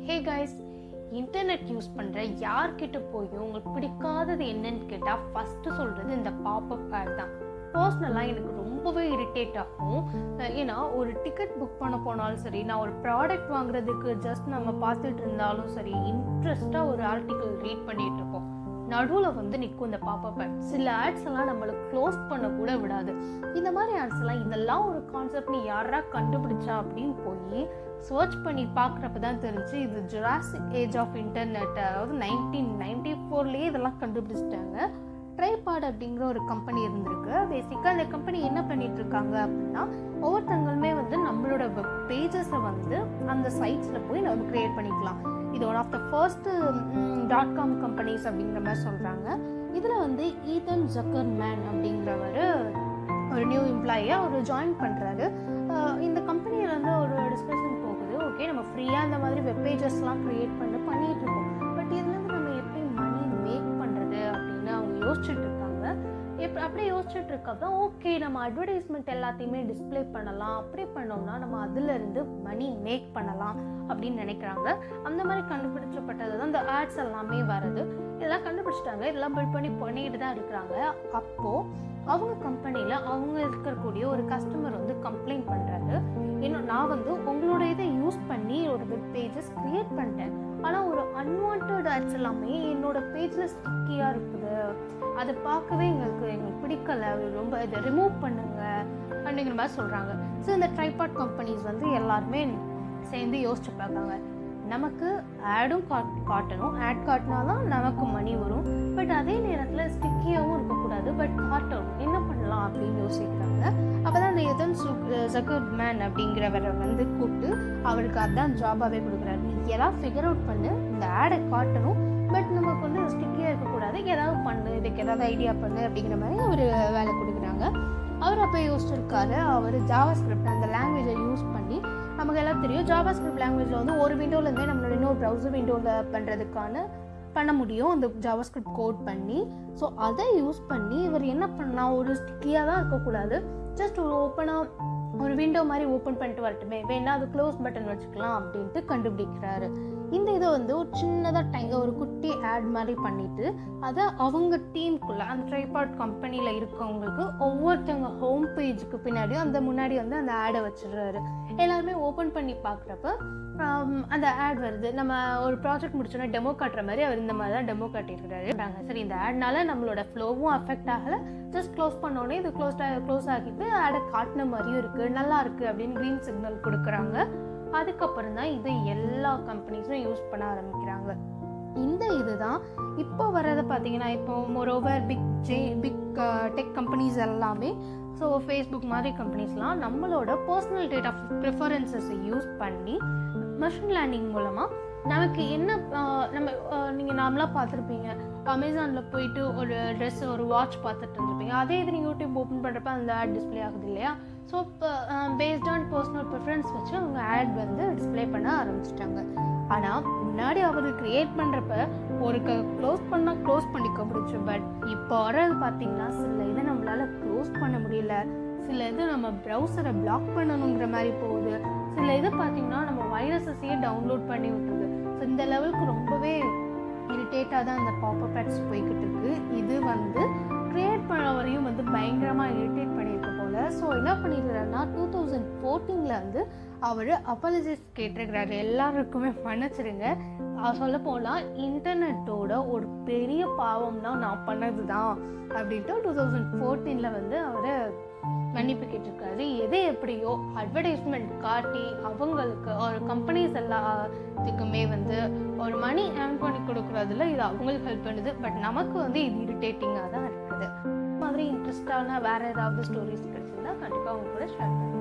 hey guys internet use பண்ணுற யார்கிட்ட போயும் உங்களுக்கு பிடிக்காதது என்னன்னு கேட்டால் ஃபஸ்ட்டு சொல்கிறது இந்த பாப்அப் ஆட் தான் பர்சனலாக எனக்கு ரொம்பவே இரிட்டேட் ஆகும் அஹ் ஏன்னா ஒரு டிக்கெட் புக் பண்ண போனாலும் சரி நான் ஒரு ப்ராடக்ட் வாங்குறதுக்கு ஜஸ்ட் நம்ம பார்த்துட்டு இருந்தாலும் சரி இன்ட்ரெஸ்ட்டாக ஒரு ஆர்டிக்கல் ரீட் பண்ணிட்டு இருப்போம் நடுவில் வந்து நிற்கும் இந்த பாப்பப் ஆட் சில ஆட்ஸ் எல்லாம் நம்மளை க்ளோஸ் பண்ண கூட விடாது இந்த மாதிரி ஆட்ஸ் எல்லாம் இதெல்லாம் ஒரு கான்செப்ட் நீ யாரா கண்டுபிடிச்சா அப்படின்னு போய் சர்ச் பண்ணி பார்க்குறப்ப தான் தெரிஞ்சு இது ஜுராசிக் ஏஜ் ஆஃப் இன்டர்நெட் அதாவது நைன்டீன் நைன்டி ஃபோர்லேயே இதெல்லாம் கண்டுபிடிச்சிட்டாங்க ட்ரைபாட் அப்படிங்கிற ஒரு கம்பெனி இருந்திருக்கு பேசிக்காக அந்த கம்பெனி என்ன பண்ணிட்டு இருக்காங்க அப்படின்னா ஒவ்வொருத்தங்களுமே வந்து நம்மளோட வெப் பேஜஸை வந்து அந்த சைட்ஸில் போய் நம்ம க்ரியேட் பண்ணிக்கலாம் இது one of the first dot com companies அப்படிங்கிற மாதிரி சொல்கிறாங்க இதில் வந்து ஈதன் ஜக்கர் மேன் அப்படிங்கிறவர் ஒரு நியூ எம்ப்ளாயியாக அவர் ஜாயின் பண்ணுறாரு இந்த கம்பெனியில் வந்து ஒரு டிஸ்கஷன் போகுது ஓகே நம்ம ஃப்ரீயாக இந்த மாதிரி வெப் பேஜஸ்லாம் க்ரியேட் பண்ணி பண்ணிட்டு இருக்கோம் பட் இதுலேருந்து நம்ம எப்படி மணி மேக் பண்ணுறது அப்படின்னு அவங்க யோசிச்சுட்டு இருக்காங்க எப் அப்படியே யோசிச்சுட்டு இருக்கப்ப ஓகே நம்ம அட்வர்டைஸ்மெண்ட் எல்லாத்தையுமே டிஸ்ப்ளே பண்ணலாம் அப்படி பண்ணோம்னா நம்ம அதுலேருந்து மணி மேக் பண்ணலாம் அப்படின்னு நினைக்கிறாங்க அந்த மாதிரி கண்டுபிடிச்சப்பட்டது தான் இந்த ஆட்ஸ் எல்லாமே வருது இதெல்லாம் கண்டுபிடிச்சிட்டாங்க இதெல்லாம் பில்ட் பண்ணி பண்ணிட்டு தான் இருக்கிறாங்க அப்போது அவங்க கம்பெனியில் அவங்க இருக்கக்கூடிய ஒரு கஸ்டமர் வந்து கம்ப்ளைண்ட் பண்ணுறாரு இன்னும் நான் வந்து உங்களோட இதை யூஸ் பண்ணி ஒரு வெப் பேஜஸ் க்ரியேட் பண்ணிட்டேன் ஆனால் ஒரு அன்வான்ட் ஆட்ஸ் எல்லாமே என்னோட பேஜில் ஸ்டிக்கியாக இருக்குது அதை பார்க்கவே எங்களுக்கு எங்களுக்கு பிடிக்கல ரொம்ப இதை ரிமூவ் பண்ணுங்க அப்படிங்கிற மாதிரி சொல்கிறாங்க ஸோ இந்த ட்ரைபாட் கம்பெனிஸ் வந்து எல்லாருமே சேர்ந்து யோசிச்சு பார்க்காங்க நமக்கு ஆடும் காட் காட்டணும் ஆட் காட்டினா தான் நமக்கு மணி வரும் பட் அதே நேரத்தில் ஸ்டிக்கியாகவும் இருக்கக்கூடாது பட் காட்டணும் என்ன பண்ணலாம் அப்படின்னு யோசிக்கிறாங்க அப்போ தான் அந்த எதன் ஜக்கர் மேன் அப்படிங்கிறவரை வந்து கூப்பிட்டு அவருக்கு அதான் ஜாபாகவே கொடுக்குறாரு நீ எல்லாம் ஃபிகர் அவுட் பண்ணு இந்த ஆடை காட்டணும் பட் நமக்கு வந்து ஸ்டிக்கியாக இருக்கக்கூடாது ஏதாவது பண்ணு இதுக்கு ஏதாவது ஐடியா பண்ணு அப்படிங்கிற மாதிரி அவர் வேலை கொடுக்குறாங்க அவர் அப்போ யோசிச்சிருக்காரு அவர் ஜாவா ஸ்கிரிப்ட் அந்த லாங்குவேஜை யூஸ் பண்ணி நமக்கு எல்லாம் தெரியும் ஜாவா ஸ்கிரிப்ட் லாங்குவேஜில் வந்து ஒரு விண்டோலேருந்தே நம்மளோட இன்னொரு ப்ரௌசர் விண்டோவில் பண்ணுறதுக்கான பண்ண முடியும் அந்த ஜாவா ஸ்கிரிப்ட் கோட் பண்ணி ஸோ அதை யூஸ் பண்ணி இவர் என்ன பண்ணலாம் ஒரு ஸ்டிக்கியாக தான் இருக்கக்கூடாது ஜஸ்ட் ஒரு ஓப்பனாக ஒரு விண்டோ மாதிரி ஓப்பன் பண்ணிட்டு வரட்டுமே வேணா அது க்ளோஸ் பட்டன் வச்சுக்கலாம் அப்படின்ட்டு கண்டுபிடிக்கிறாரு இந்த இதை வந்து ஒரு சின்னதாக டைங்க ஒரு குட்டி ஆட் மாதிரி பண்ணிட்டு அதை அவங்க டீமுக்குள்ள அந்த ட்ரைபாட் கம்பெனியில் இருக்கவங்களுக்கு ஒவ்வொருத்தவங்க ஹோம் பேஜுக்கு பின்னாடியும் அந்த முன்னாடி வந்து அந்த ஆடை வச்சிடுறாரு எல்லாருமே ஓப்பன் பண்ணி பார்க்குறப்ப அந்த ஆட் வருது நம்ம ஒரு ப்ராஜெக்ட் முடிச்சோன்னா டெமோ காட்டுற மாதிரி அவர் இந்த மாதிரி தான் டெமோ காட்டியிருக்கிறாரு சரி இந்த ஆட்னால நம்மளோட ஃப்ளோவும் அஃபெக்ட் ஆகலை ஜஸ்ட் க்ளோஸ் பண்ணோடனே இது க்ளோஸ் க்ளோஸ் ஆகிட்டு ஆடை காட்டின மாதிரியும் இருக்குது நல்லா இருக்குது அப்படின்னு க்ரீன் சிக்னல் கொடுக்குறாங்க அதுக்கப்புறம் தான் இதை எல்லா கம்பெனிஸும் யூஸ் பண்ண ஆரம்பிக்கிறாங்க இந்த இதுதான் இப்போ வர்றதை பார்த்தீங்கன்னா இப்போ மொரோவர் பிக் ஜே பிக் டெக் கம்பெனிஸ் எல்லாமே ஸோ ஃபேஸ்புக் மாதிரி கம்பெனிஸ்லாம் நம்மளோட பர்சனல் டேட்டா ப்ரிஃபரன்சஸை யூஸ் பண்ணி மஷின் லேர்னிங் மூலமாக நமக்கு என்ன நம்ம நீங்கள் நார்மலாக பார்த்துருப்பீங்க அமேசானில் போயிட்டு ஒரு ட்ரெஸ் ஒரு வாட்ச் பார்த்துட்டு இருந்திருப்பீங்க அதே இது நீங்கள் யூடியூப் ஓப்பன் பண்ணுறப்ப அந்த ஆட் டிஸ்பிளே ஆகுது இல்லையா ஸோ இப்போ பேஸ்ட் ஆன் பர்சனல் ப்ரிஃபரன்ஸ் வச்சு அவங்க ஆட் வந்து டிஸ்பிளே பண்ண ஆரம்பிச்சிட்டாங்க ஆனால் முன்னாடி அவர் க்ரியேட் பண்ணுறப்ப ஒரு க க்ளோஸ் பண்ணால் க்ளோஸ் பண்ணிக்க முடிச்சு பட் இப்போ வர்றது பார்த்தீங்கன்னா சில இதை நம்மளால் க்ளோஸ் பண்ண முடியல சில இது நம்ம ப்ரௌசரை பிளாக் பண்ணணுங்கிற மாதிரி போகுது சில இது பார்த்தீங்கன்னா நம்ம வைரஸஸையே டவுன்லோட் பண்ணி விட்டுருது ஸோ இந்த லெவலுக்கு ரொம்பவே இரிட்டேட்டாக தான் அந்த பாப்பப் ஆட்ஸ் போய்கிட்டு இருக்கு இது வந்து க்ரியேட் பண்ண வரையும் வந்து பயங்கரமாக இரிட்டேட் பண்ணியிருக்க போல ஸோ என்ன பண்ணியிருக்கிறாருன்னா டூ தௌசண்ட் ஃபோர்டீனில் வந்து அவர் அப்பாலஜிஸ் கேட்டிருக்கிறாரு எல்லாருக்குமே மன்னிச்சிருங்க சொல்ல போனால் இன்டர்நெட்டோட ஒரு பெரிய பாவம்னா நான் பண்ணது தான் அப்படின்ட்டு டூ தௌசண்ட் ஃபோர்டீனில் வந்து அவர் மன்னிப்பு கேட்டிருக்காரு எது எப்படியோ அட்வர்டைஸ்மெண்ட் காட்டி அவங்களுக்கு ஒரு கம்பெனிஸ் எல்லாத்துக்குமே வந்து ஒரு மணி ஏர்ன் பண்ணி கொடுக்குறதுல இது அவங்களுக்கு ஹெல்ப் பண்ணுது பட் நமக்கு வந்து இது இரிட்டேட்டிங்காக தான் இருக்குது மாதிரி இன்ட்ரெஸ்டான வேறு ஏதாவது ஸ்டோரிஸ் கிடைச்சிருந்தா கண்டிப்பாக அவங்க கூட ஷேர் பண்ணுங்கள்